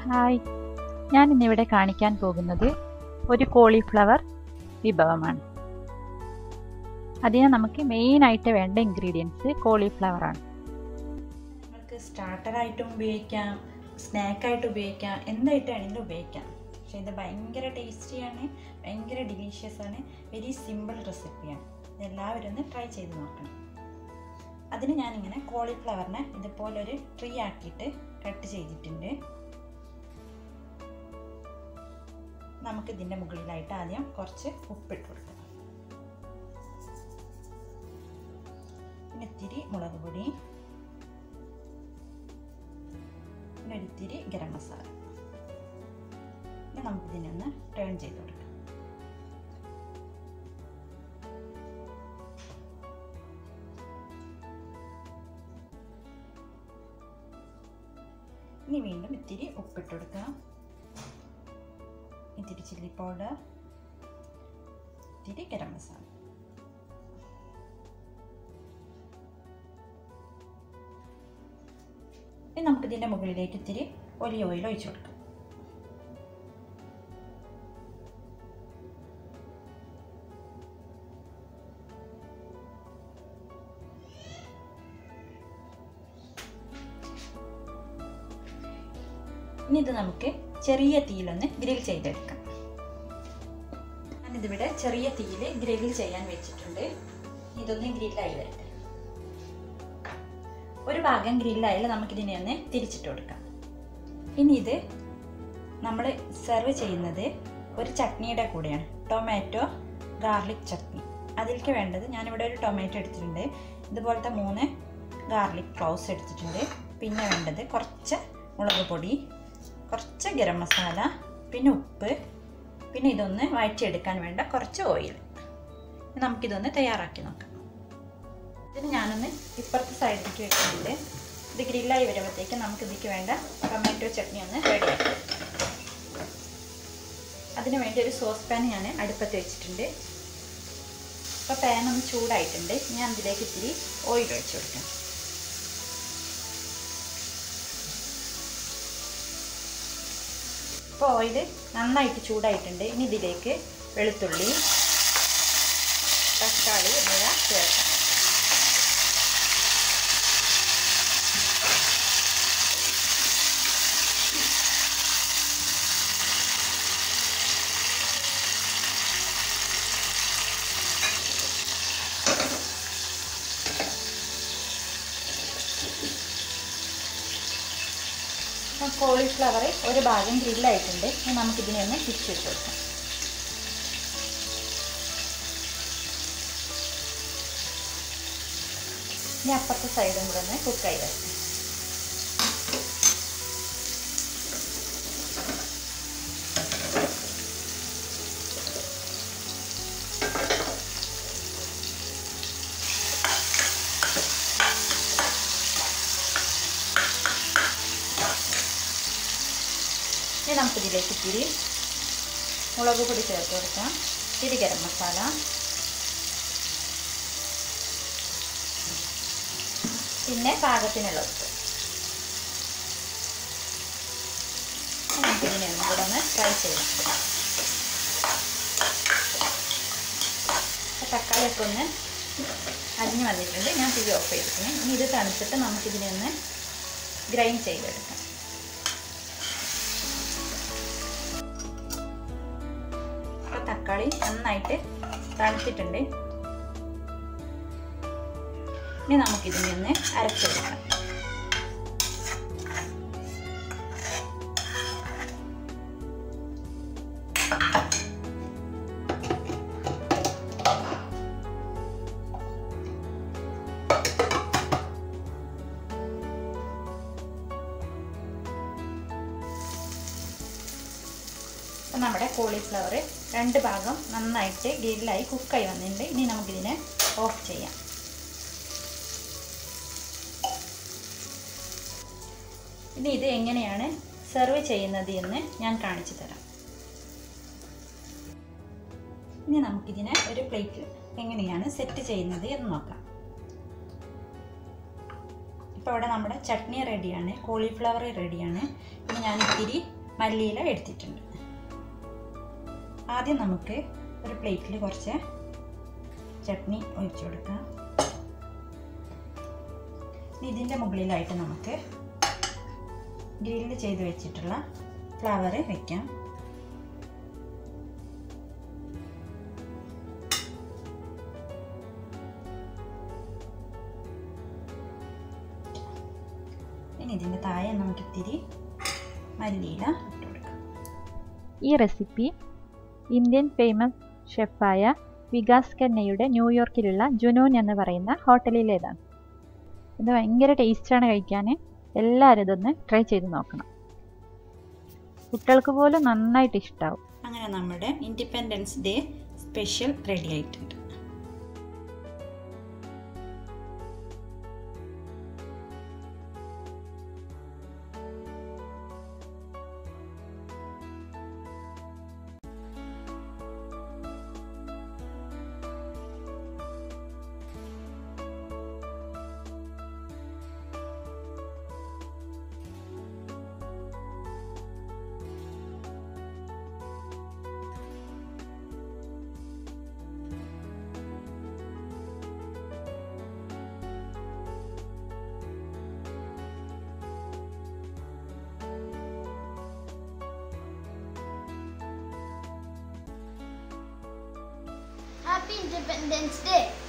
Hi ഞാൻ ഇന്നിവിടെ കാണിക്കാൻ പോകുന്നത് ഒരു കോളിഫ്ലവർ വിഭവമാണ് അതിന് നമുക്ക് മെയിനായിട്ട് വേണ്ട ഇൻഗ്രീഡിയൻസ് കോളിഫ്ലവർ ആണ് നിങ്ങൾക്ക് സ്റ്റാർട്ടറായിട്ടും ഉപയോഗിക്കാം സ്നാക്കായിട്ട് ഉപയോഗിക്കാം എന്തായിട്ട് വേണമെങ്കിലും ഉപയോഗിക്കാം പക്ഷേ ഇത് ഭയങ്കര ടേസ്റ്റിയാണ് ഭയങ്കര ഡിലീഷ്യസ് ആണ് വെരി സിമ്പിൾ റെസിപ്പിയാണ് ഇതെല്ലാവരും ഒന്ന് ട്രൈ ചെയ്ത് നോക്കണം അതിന് ഞാനിങ്ങനെ കോളിഫ്ലവറിനെ ഇതുപോലൊരു ട്രീ ആക്കിയിട്ട് കട്ട് ചെയ്തിട്ടുണ്ട് നമുക്ക് ഇതിൻ്റെ മുകളിലായിട്ട് ആദ്യം കുറച്ച് ഉപ്പിട്ട് കൊടുക്കണം പിന്നെ ഇത്തിരി മുളക് പൊടി പിന്നെ ഒരിത്തിരി ഗരം മസാല ഇനി നമുക്കിതിനെ ഒന്ന് ടേൺ ചെയ്ത് കൊടുക്കാം ഇനി വീണ്ടും ഇത്തിരി ഉപ്പിട്ട് കൊടുക്കാം ഇത്തിരി ചില്ലി പൗഡർ ഇത്തിരി ഗരം മസാല ഇനി നമുക്കിതിൻ്റെ മുകളിലേക്ക് ഇത്തിരി ഒലിവ് ഓയിൽ ഒഴിച്ചു കൊടുക്കാം ഇനി ഇത് നമുക്ക് ചെറിയ തീയിലൊന്ന് ഗ്രിൽ ചെയ്തെടുക്കാം ഞാനിതിവിടെ ചെറിയ തീയിൽ ഗ്രിൽ ചെയ്യാൻ വെച്ചിട്ടുണ്ട് ഇതൊന്ന് ഗ്രില്ലായി വരട്ടെ ഒരു ഭാഗം ഗ്രില്ലായാൽ നമുക്കിതിനെ ഒന്ന് തിരിച്ചിട്ട് കൊടുക്കാം ഇനി ഇത് നമ്മൾ സെർവ് ചെയ്യുന്നത് ഒരു ചട്നിയുടെ കൂടെയാണ് ടൊമാറ്റോ ഗാർലിക് ചട്നി അതിലേക്ക് വേണ്ടത് ഞാനിവിടെ ഒരു ടൊമാറ്റോ എടുത്തിട്ടുണ്ട് ഇതുപോലത്തെ മൂന്ന് ഗാർലിക് ക്ലൗസ് എടുത്തിട്ടുണ്ട് പിന്നെ വേണ്ടത് കുറച്ച് മുളക് പൊടി കുറച്ച് ഗരം മസാല പിന്നെ ഉപ്പ് പിന്നെ ഇതൊന്ന് വഴറ്റിയെടുക്കാൻ വേണ്ട കുറച്ച് ഓയിൽ നമുക്കിതൊന്ന് തയ്യാറാക്കി നോക്കാം ഇതിന് ഞാനൊന്ന് ഇപ്പുറത്തെ സൈഡിലേക്ക് വെക്കുന്നുണ്ട് ഇത് ഗ്രില്ലായി വരുമ്പോഴത്തേക്ക് നമുക്ക് ഇതിലേക്ക് വേണ്ട ടൊമാറ്റോ ചട്നി ഒന്ന് റെഡിയാക്കി അതിന് വേണ്ടി ഒരു സോസ് പാൻ ഞാൻ അടുപ്പത്ത് വെച്ചിട്ടുണ്ട് അപ്പോൾ പാൻ ഒന്ന് ചൂടായിട്ടുണ്ട് ഞാൻ ഇതിലേക്ക് ഇത്തിരി ഓയിൽ ഒഴിച്ചു കൊടുക്കാം ഇപ്പോൾ ഓയിൽ നന്നായിട്ട് ചൂടായിട്ടുണ്ട് ഇനി ഇതിലേക്ക് വെളുത്തുള്ളി തക്കാളി എന്നിവ ചേർക്കാം കോളിഫ്ലവർ ഒരു ഭാഗം ഗ്രില്ലായിട്ടുണ്ട് ഇനി നമുക്കിതിനെ ഒന്ന് തിരിച്ചു വെച്ച് കൊടുക്കാം ഇനി അപ്പുറത്തെ സൈഡും കൂടെ ഒന്ന് കുക്കായി വരണം ഇനി നമുക്കിതിലേക്ക് ഇത്തിരി മുളക് പൊടി ചേർത്ത് കൊടുക്കാം ഇത്തിരി ഗരം മസാല പിന്നെ പാകത്തിനുള്ള ഉപ്പ് നമുക്കിതിനെ ഒന്നും കൂടെ ഒന്ന് ഫ്രൈ ചെയ്യാം തക്കാളിയൊക്കെ ഒന്ന് അരിഞ്ഞ് വന്നിട്ടുണ്ട് ഞാൻ തീ ഓഫ് ചെയ്തിട്ടുണ്ട് ഇനി ഇത് തണുത്തിട്ട് നമുക്കിതിനെ ഒന്ന് ഗ്രൈൻഡ് ചെയ്തെടുക്കാം അപ്പോൾ തക്കാളി നന്നായിട്ട് തണുത്തിട്ടുണ്ട് ഇനി നമുക്കിതിനെ ഒന്ന് അരച്ചെടുക്കാം അപ്പം നമ്മുടെ കോളിഫ്ലവർ രണ്ട് ഭാഗം നന്നായിട്ട് ഗ്രില്ലായി കുക്കായി വന്നിട്ടുണ്ട് ഇനി നമുക്കിതിനെ ഓഫ് ചെയ്യാം ഇനി ഇത് എങ്ങനെയാണ് സെർവ് ചെയ്യുന്നത് എന്ന് ഞാൻ കാണിച്ചു തരാം ഇനി നമുക്കിതിനെ ഒരു പ്ലേറ്റിൽ എങ്ങനെയാണ് സെറ്റ് ചെയ്യുന്നത് എന്ന് നോക്കാം ഇപ്പോൾ ഇവിടെ നമ്മുടെ ചട്നി റെഡിയാണ് കോളിഫ്ലവർ റെഡിയാണ് ഇനി ഞാൻ ഇത്തിരി മല്ലിയില എടുത്തിട്ടുണ്ട് ആദ്യം നമുക്ക് ഒരു പ്ലേറ്റിൽ കുറച്ച് ചട്നി ഒഴിച്ചു കൊടുക്കാം ഇനി ഇതിൻ്റെ മുകളിലായിട്ട് നമുക്ക് ഗ്രില്ല് ചെയ്ത് വെച്ചിട്ടുള്ള ഫ്ലവർ വെക്കാം ഇനി ഇതിൻ്റെ താഴെ നമുക്ക് ഇത്തിരി മല്ലിയില ഇട്ട് കൊടുക്കാം ഈ റെസിപ്പി ഇന്ത്യൻ ഫേമസ് ഷെഫായ വികാസ് ഖന്നയുടെ ന്യൂയോർക്കിലുള്ള ജുനൂൻ എന്ന് പറയുന്ന ഹോട്ടലിലേതാണ് ഇത് ഭയങ്കര ടേസ്റ്റാണ് കഴിക്കാൻ എല്ലാവരും ഇതൊന്ന് ട്രൈ ചെയ്ത് നോക്കണം കുട്ടികൾക്ക് പോലും നന്നായിട്ട് ഇഷ്ടമാവും അങ്ങനെ നമ്മുടെ ഇൻഡിപെൻഡൻസ് ഡേ സ്പെഷ്യൽ റെഡി ആയിട്ടുണ്ട് Happy Independence Day!